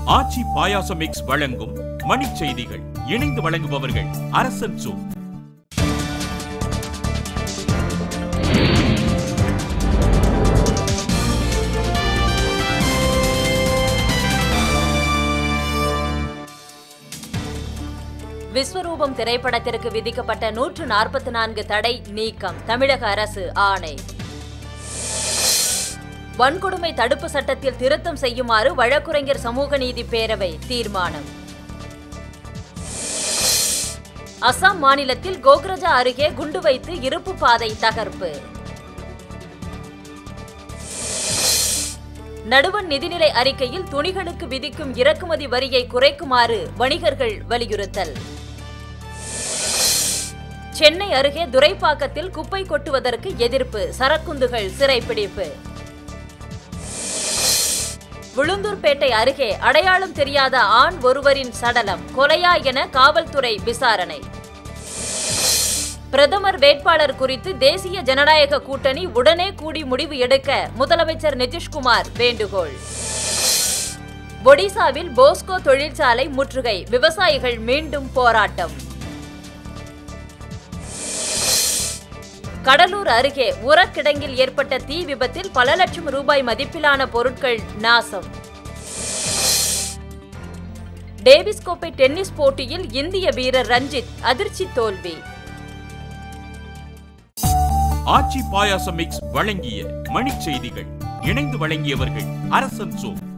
ஆச்சி பாயாசம் mix வழங்கும் மணிச் செய்திகள் இணைந்து வழங்குபவர்கள் அரசன் சூ விஸ்வரூபம் திரைப்படத்திற்கு விதிக்கப்பட்ட நூற்று நாற்பத்தி நான்கு தடை நீக்கம் தமிழக அரசு ஆணை வன்கொடுமை தடுப்பு சட்டத்தில் திருத்தம் செய்யுமாறு வழக்குரைஞர் சமூக நீதி பேரவை தீர்மானம் அசாம் மாநிலத்தில் கோக்ரஜா அருகே குண்டு வைத்து இருப்பு பாதை தகர்ப்பு நடுவண் நிதிநிலை அறிக்கையில் துணிகளுக்கு விதிக்கும் இறக்குமதி வரியை குறைக்குமாறு வணிகர்கள் வலியுறுத்தல் சென்னை அருகே துரைப்பாக்கத்தில் குப்பை கொட்டுவதற்கு எதிர்ப்பு சரக்குந்துகள் சிறைப்பிடிப்பு விழுந்தூர்பேட்டை அருகே அடையாளம் தெரியாத ஆண் ஒருவரின் சடலம் கொலையா என காவல்துறை விசாரணை பிரதமர் வேட்பாளர் குறித்து தேசிய ஜனநாயக கூட்டணி உடனே கூடி முடிவு எடுக்க முதலமைச்சர் நிதிஷ்குமார் வேண்டுகோள் ஒடிசாவில் போஸ்கோ தொழிற்சாலை முற்றுகை விவசாயிகள் மீண்டும் போராட்டம் கடலூர் அருகே உரக்கிடங்கில் ஏற்பட்ட தீ விபத்தில் பல லட்சம் ரூபாய் மதிப்பிலான பொருட்கள் நாசம் டேவிஸ் கோப்பை டென்னிஸ் போட்டியில் இந்திய வீரர் ரஞ்சித் அதிர்ச்சி தோல்வி ஆச்சி பாயாசம் மிக்ஸ் வழங்கிய மணிச் செய்திகள் இணைந்து வழங்கியவர்கள் அரசன் சூ